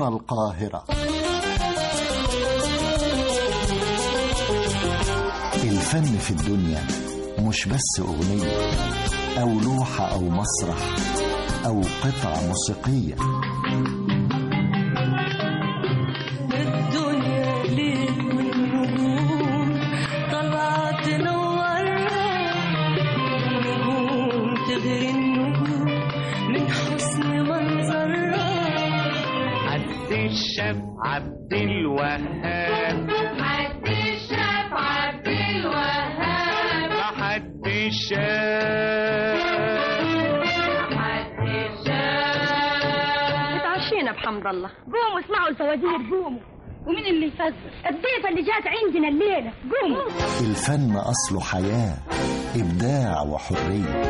هنا القاهرة الفن في الدنيا مش بس أغنية أو لوحة أو مسرح أو قطعة موسيقية الدنيا ليل والنجوم طلعت تنورها نجوم تغري النجوم من حسن منظرها عبد الشاب عبد الوهاب عبد الشاف عبد الوهاب حد الشاب عبد الشاف اتعشينا بحمد الله قوموا اسمعوا الفوازير قوموا ومين اللي يفزر الضيفة اللي جات عندنا الليلة قوموا الفن أصله حياة إبداع وحرية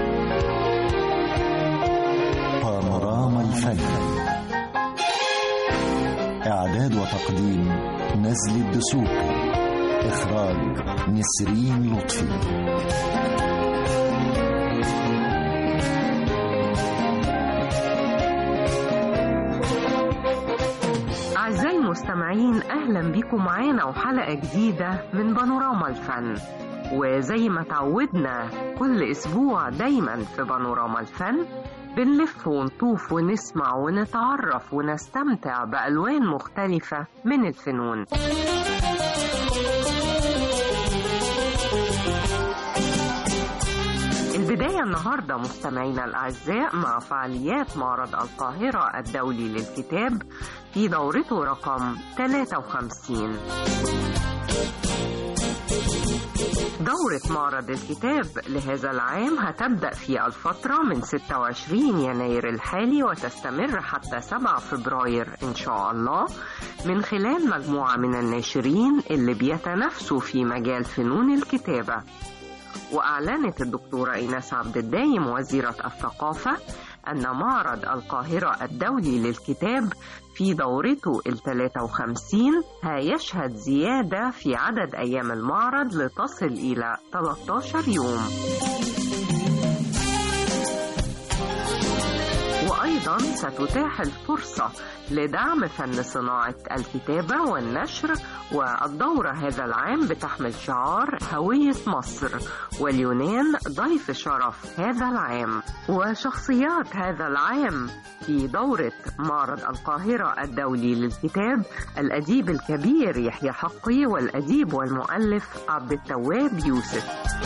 بانوراما الفن إعداد وتقديم نزل الدسوقي إخراج نسرين لطفي أعزائي المستمعين أهلا بكم معانا وحلقة جديدة من بانوراما الفن وزي ما تعودنا كل أسبوع دايما في بانوراما الفن بنلف ونطوف ونسمع ونتعرف ونستمتع بألوان مختلفة من الفنون البداية النهاردة مستمعينا الأعزاء مع فعاليات معرض القاهرة الدولي للكتاب في دورته رقم 53 دورة معرض الكتاب لهذا العام هتبدأ في الفترة من 26 يناير الحالي وتستمر حتى 7 فبراير إن شاء الله من خلال مجموعة من الناشرين اللي بيتنافسوا في مجال فنون الكتابة وأعلنت الدكتورة إيناس عبد الدايم وزيرة الثقافة أن معرض القاهرة الدولي للكتاب في دورته ال 53 هيشهد زيادة في عدد أيام المعرض لتصل إلى 13 يوم وأيضا ستتاح الفرصة لدعم فن صناعة الكتابة والنشر والدورة هذا العام بتحمل شعار هوية مصر واليونان ضيف شرف هذا العام وشخصيات هذا العام في دورة معرض القاهرة الدولي للكتاب الأديب الكبير يحيى حقي والأديب والمؤلف عبد التواب يوسف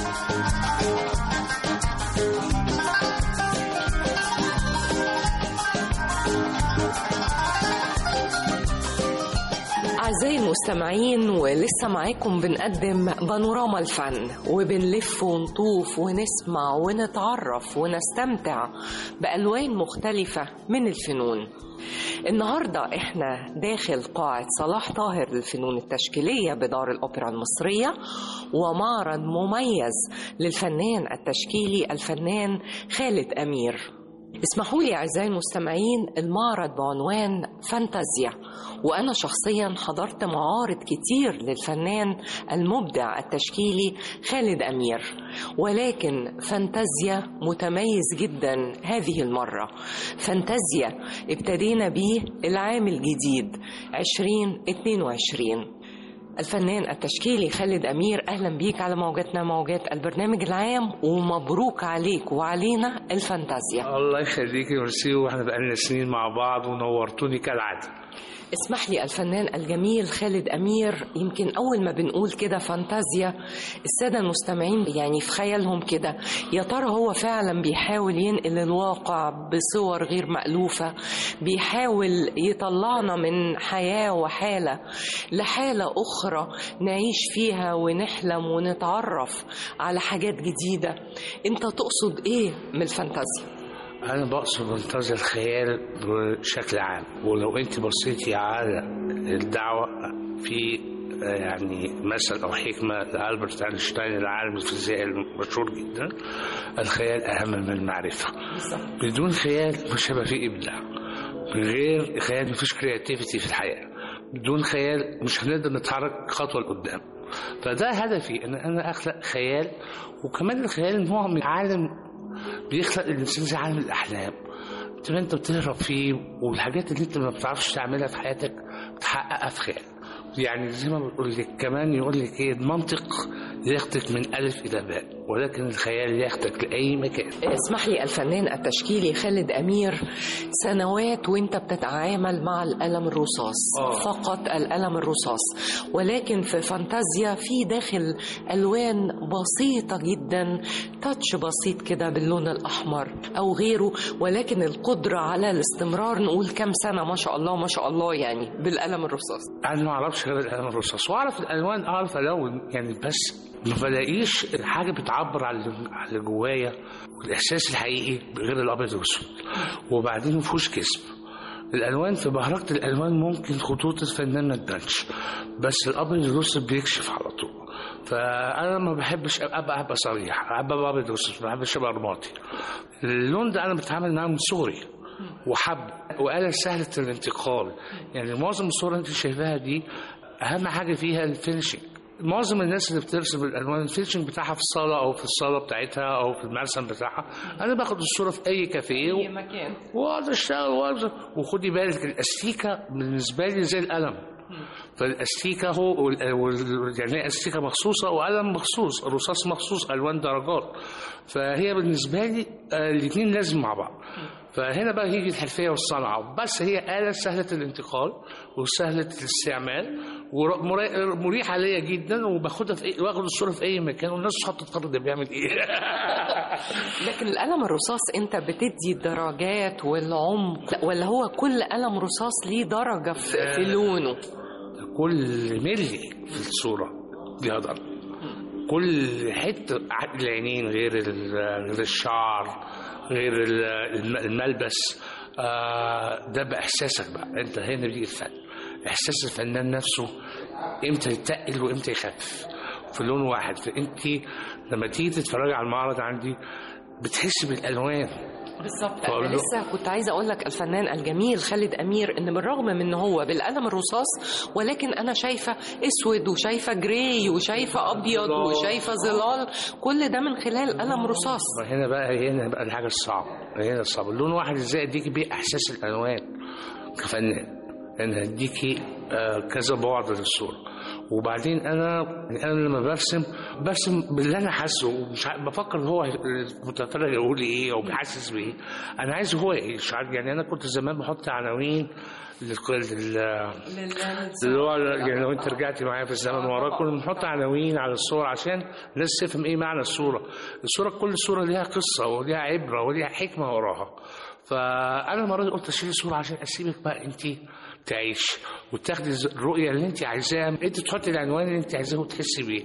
أعزائي المستمعين ولسه معاكم بنقدم بانوراما الفن وبنلف ونطوف ونسمع ونتعرف ونستمتع بألوان مختلفة من الفنون النهاردة احنا داخل قاعة صلاح طاهر للفنون التشكيلية بدار الأوبرا المصرية ومعرض مميز للفنان التشكيلي الفنان خالد أمير اسمحوا لي أعزائي المستمعين المعرض بعنوان فانتازيا وأنا شخصيا حضرت معارض كتير للفنان المبدع التشكيلي خالد أمير ولكن فانتازيا متميز جدا هذه المرة فانتازيا ابتدينا به العام الجديد 2022 الفنان التشكيلي خالد أمير أهلا بيك على موجاتنا موجات البرنامج العام ومبروك عليك وعلينا الفانتازيا الله يخليكي ميرسي واحنا بقالنا سنين مع بعض ونورتوني كالعاده اسمح لي الفنان الجميل خالد أمير يمكن أول ما بنقول كده فانتازيا السادة المستمعين يعني في خيالهم كده يا ترى هو فعلا بيحاول ينقل الواقع بصور غير مألوفة بيحاول يطلعنا من حياة وحالة لحالة أخرى نعيش فيها ونحلم ونتعرف على حاجات جديدة أنت تقصد إيه من الفانتازيا؟ انا بقصد فانتازيا الخيال بشكل عام ولو انت بصيتي على الدعوه في آه، يعني مثل او حكمه لالبرت اينشتاين العالم الفيزيائي المشهور جدا الخيال اهم من المعرفه بدون خيال مش هيبقى فيه ابداع من غير خيال مفيش كرياتيفيتي في الحياه بدون خيال مش هنقدر نتحرك خطوه لقدام فده هدفي ان انا اخلق خيال وكمان الخيال نوع من عالم بيخلق الانسان زي عالم الاحلام كنت ما انت بتهرب فيه والحاجات اللي انت ما بتعرفش تعملها في حياتك بتحققها في خيال يعني زي ما بقول لك كمان يقول لك ايه المنطق ياخدك من الف الى باء ولكن الخيال ياخدك لاي مكان اسمح لي الفنان التشكيلي خالد أمير سنوات وانت بتتعامل مع القلم الرصاص آه. فقط القلم الرصاص ولكن في فانتازيا في داخل ألوان بسيطة جدا تاتش بسيط كده باللون الأحمر أو غيره ولكن القدرة على الاستمرار نقول كم سنة ما شاء الله ما شاء الله يعني بالقلم الرصاص انا ما اعرفش غير القلم الرصاص واعرف الالوان اعرف الون يعني بس ما بلاقيش حاجه بتعبر عن اللي- عن اللي جوايا والاحساس الحقيقي غير الابيض والاسود وبعدين ما فيهوش كذب الالوان في بهرجه الالوان ممكن خطوط الفنان ما تبانش بس الابيض والاسود بيكشف على طول فانا ما بحبش ابقى ابقى صريح ابقى ابيض واسود ما بحبش ابقى رمادي اللون ده انا بتعامل معاه من صغري وحب وآلة سهلة الانتقال يعني معظم الصور اللي انت شايفاها دي أهم حاجة فيها الفينشنج معظم الناس اللي بترسم الالوان الفينشنج بتاعها في الصاله او في الصاله بتاعتها او في المرسم بتاعها انا باخد الصوره في اي كافيه و... مكان واقعد اشتغل واقعد وخدي بالك الاستيكه بالنسبه لي زي القلم فالاستيكه هو وال... وال... يعني استيكه مخصوصه وقلم مخصوص رصاص مخصوص الوان درجات فهي بالنسبه لي آه الاثنين لازم مع بعض فهنا بقى يجي الحرفيه والصنعه بس هي اله سهله الانتقال وسهله الاستعمال ومريحه ليا جدا وباخدها في أي... باخد الصوره في اي مكان والناس تحط تقرر ده بيعمل ايه لكن القلم الرصاص انت بتدي درجات والعمق ولا هو كل قلم رصاص ليه درجة في, في لونه كل ملي في الصورة ليها درجة كل حتة العينين غير ال- غير الشعر غير ال- الم- الملبس آه، ده بإحساسك بقى انت هنا بيجي الفن إحساس الفنان نفسه امتى يتقل وامتى يخفف في لون واحد فانت لما تيجي تتفرجي على المعرض عندي بتحسي بالالوان بالظبط بقول انا له- لسه كنت عايزه اقول لك الفنان الجميل خالد امير ان بالرغم من ان هو بالقلم الرصاص ولكن انا شايفه اسود وشايفه جراي وشايفه ابيض وشايفه ظلال كل ده من خلال قلم رصاص هنا بقى هنا بقى الحاجه الصعبه هنا الصعبه اللون واحد ازاي اديكي بيه احساس الالوان كفنان انا هديكي آه، كذا بعد للصوره وبعدين انا انا لما برسم برسم باللي انا حاسه ومش ع- بفكر هو المتفرج يقول لي ايه او بيحسس بايه انا عايز هو يعيش يعني انا كنت زمان بحط عناوين للكل لل- اللي هو يعني لو انت رجعتي معايا في الزمن ورا كنا بنحط عناوين على الصور عشان الناس تفهم ايه معنى الصوره الصوره كل صوره ليها قصه وليها عبره وليها حكمه وراها فانا مره قلت اشيل الصوره عشان اسيبك بقى انت تعيش وتاخدي الز- الرؤيه اللي انت عايزاها انت تحطي العنوان اللي انت عايزاه وتحسي بيه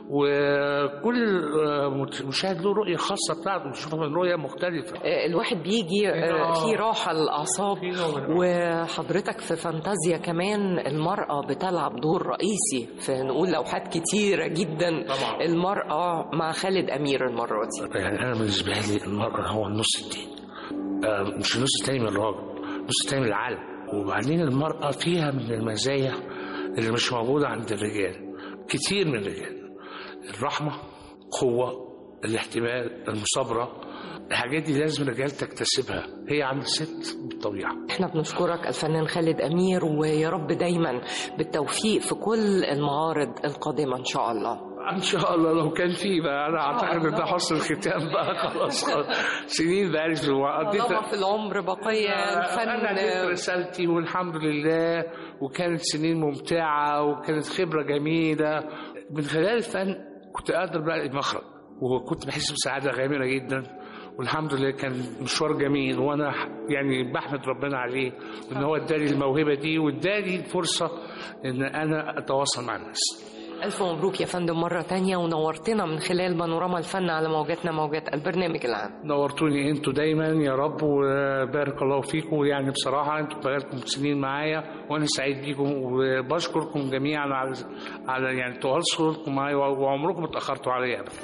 وكل آه، مت- مشاهد له رؤيه خاصه بتاعته بيشوفها من رؤيه مختلفه آه، الواحد بيجي آه، في راحه للاعصاب وحضرتك في فانتازيا كمان المراه بتلعب دور رئيسي في نقول لوحات كتيره جدا طبعا. المراه مع خالد امير المره دي يعني انا بالنسبه لي المراه هو النص التاني آه، مش النص التاني من الراجل النص التاني من العالم وبعدين المراه فيها من المزايا اللي مش موجوده عند الرجال كتير من الرجال الرحمه قوه الاحتمال المصابره الحاجات دي لازم الرجال تكتسبها هي عند الست بالطبيعه احنا بنشكرك الفنان خالد امير ويا رب دايما بالتوفيق في كل المعارض القادمه ان شاء الله ان شاء الله لو كان في بقى انا اعتقد ان ده حسن الختام بقى خلاص سنين بقى لي في الوقت طالما في العمر بقيه انا اديت الفن رسالتي والحمد لله وكانت سنين ممتعه وكانت خبره جميله من خلال الفن كنت قادر بقى مخرج وكنت بحس بسعاده غامره جدا والحمد لله كان مشوار جميل وانا يعني بحمد ربنا عليه ان هو اداني الموهبه دي واداني الفرصه ان انا اتواصل مع الناس ألف مبروك يا فندم مرة تانية ونورتنا من خلال بانوراما الفن على موجاتنا موجات البرنامج العام نورتوني انتوا دايما يا رب وبارك الله فيكم يعني بصراحه انتوا بقالكم سنين معايا وانا سعيد بيكم وبشكركم جميعا على على يعني تواصلكم معايا وعمركم ما اتاخرتوا عليا ابدا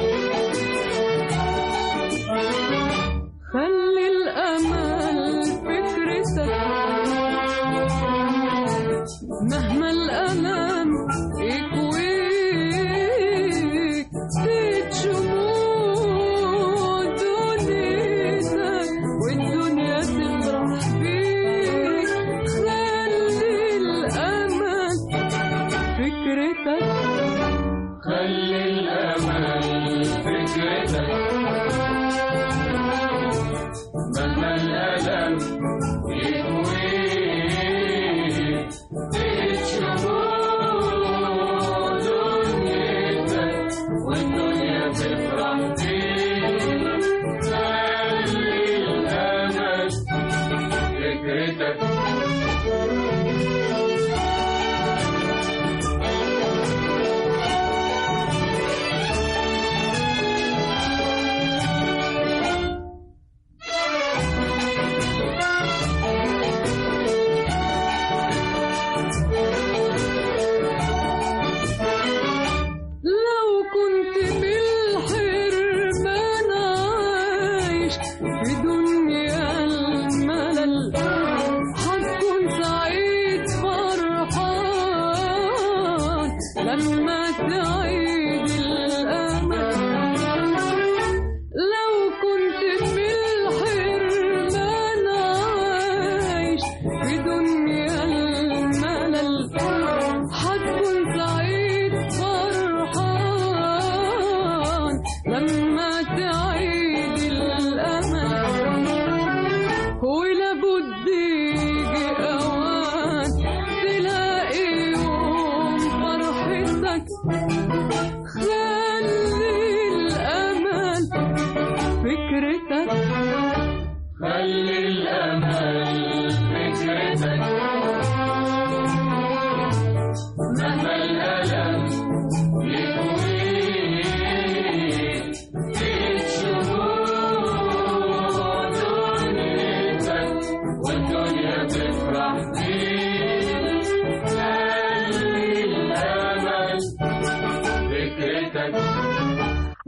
خلي الأمل فكرتك مهما الألم يكويك زيد شموع دنيتك والدنيا تبقى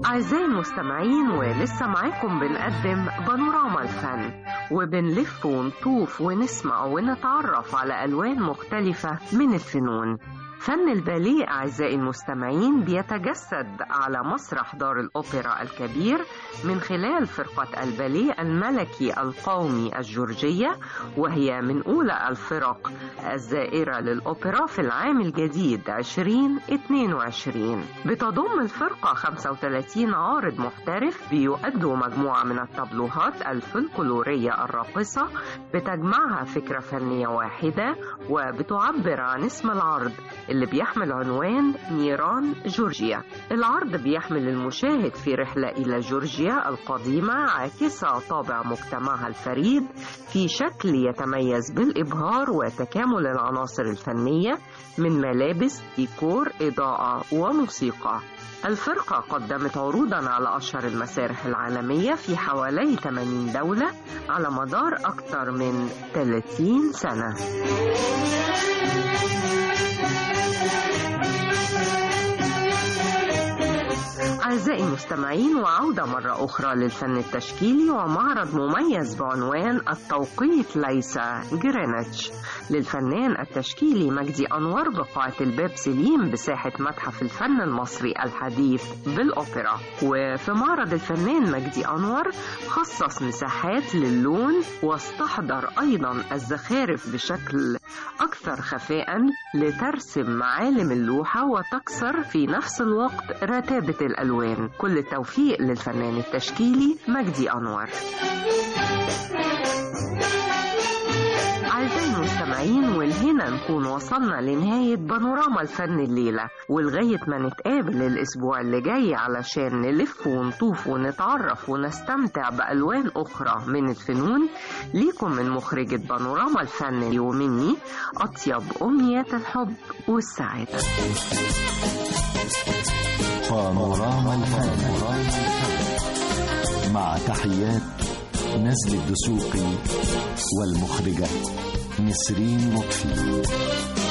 أعزائي المستمعين ولسه معاكم بنقدم بانوراما الفن وبنلف ونطوف ونسمع ونتعرف على ألوان مختلفة من الفنون فن الباليه أعزائي المستمعين بيتجسد على مسرح دار الأوبرا الكبير من خلال فرقة الباليه الملكي القومي الجورجية وهي من أولى الفرق الزائرة للأوبرا في العام الجديد 2022 بتضم الفرقة 35 عارض محترف بيؤدوا مجموعة من الطبلوهات الفلكلورية الراقصة بتجمعها فكرة فنية واحدة وبتعبر عن اسم العرض اللي بيحمل عنوان نيران جورجيا العرض بيحمل المشاهد في رحلة إلى جورجيا القديمة عاكسة طابع مجتمعها الفريد في شكل يتميز بالإبهار وتكامل العناصر الفنية من ملابس ديكور إضاءة وموسيقى الفرقة قدمت عروضا على أشهر المسارح العالمية في حوالي 80 دولة على مدار أكثر من 30 سنة أعزائي المستمعين وعودة مرة أخرى للفن التشكيلي ومعرض مميز بعنوان التوقيت ليس جرينتش للفنان التشكيلي مجدي أنور بقاعة الباب سليم بساحة متحف الفن المصري الحديث بالأوبرا وفي معرض الفنان مجدي أنور خصص مساحات للون واستحضر أيضا الزخارف بشكل أكثر خفاء لترسم معالم اللوحة وتكسر في نفس الوقت رتابة الألوان كل التوفيق للفنان التشكيلي مجدي أنور أعزائي المستمعين والهنا نكون وصلنا لنهاية بانوراما الفن الليلة ولغاية ما نتقابل الأسبوع اللي جاي علشان نلف ونطوف ونتعرف ونستمتع بألوان أخرى من الفنون ليكم من مخرجة بانوراما الفن ومني أطيب أمنيات الحب والسعادة بانوراما الفن مع تحيات نزل الدسوقي والمخرجة نسرين لطفي